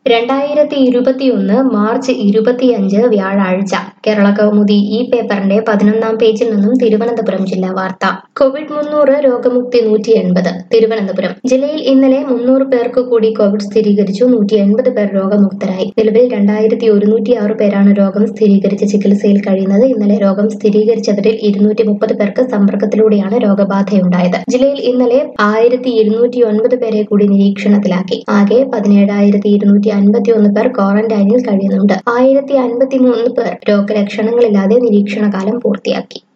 രണ്ടായിരത്തി ഇരുപത്തിയൊന്ന് മാർച്ച് ഇരുപത്തിയഞ്ച് വ്യാഴാഴ്ച കേരള കൗമുദി ഈ പേപ്പറിന്റെ പതിനൊന്നാം പേജിൽ നിന്നും തിരുവനന്തപുരം ജില്ലാ വാർത്ത കോവിഡ് മുന്നൂറ് രോഗമുക്തി നൂറ്റി എൺപത് തിരുവനന്തപുരം ജില്ലയിൽ ഇന്നലെ മുന്നൂറ് പേർക്ക് കൂടി കോവിഡ് സ്ഥിരീകരിച്ചു നൂറ്റി എൺപത് പേർ രോഗമുക്തരായി നിലവിൽ രണ്ടായിരത്തി ഒരുന്നൂറ്റി ആറ് പേരാണ് രോഗം സ്ഥിരീകരിച്ച് ചികിത്സയിൽ കഴിയുന്നത് ഇന്നലെ രോഗം സ്ഥിരീകരിച്ചവരിൽ ഇരുന്നൂറ്റി മുപ്പത് പേർക്ക് സമ്പർക്കത്തിലൂടെയാണ് രോഗബാധയുണ്ടായത് ജില്ലയിൽ ഇന്നലെ ആയിരത്തി ഇരുന്നൂറ്റി ഒൻപത് പേരെ കൂടി നിരീക്ഷണത്തിലാക്കി ആകെ പതിനേഴായിരത്തി ഇരുന്നൂറ്റി അൻപത്തി ഒന്ന് പേർ ക്വാറന്റൈനിൽ കഴിയുന്നുണ്ട് ആയിരത്തി അൻപത്തി മൂന്ന് പേർ രോഗലക്ഷണങ്ങളില്ലാതെ നിരീക്ഷണകാലം പൂർത്തിയാക്കി